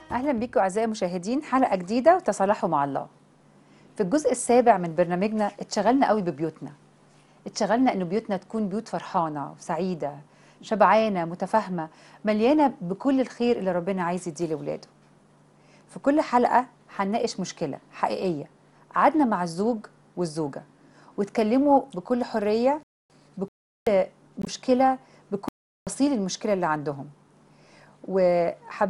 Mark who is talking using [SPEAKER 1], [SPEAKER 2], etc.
[SPEAKER 1] اهلا بيكم اعزائي المشاهدين حلقه جديده وتصالحوا مع الله في الجزء السابع من برنامجنا اتشغلنا قوي ببيوتنا اتشغلنا ان بيوتنا تكون بيوت فرحانه وسعيده شبعانه متفاهمه مليانه بكل الخير اللي ربنا عايز يديه لاولاده في كل حلقه هنناقش مشكله حقيقيه قعدنا مع الزوج والزوجه واتكلموا بكل حريه بكل مشكله بكل تفاصيل المشكله اللي عندهم وحبيت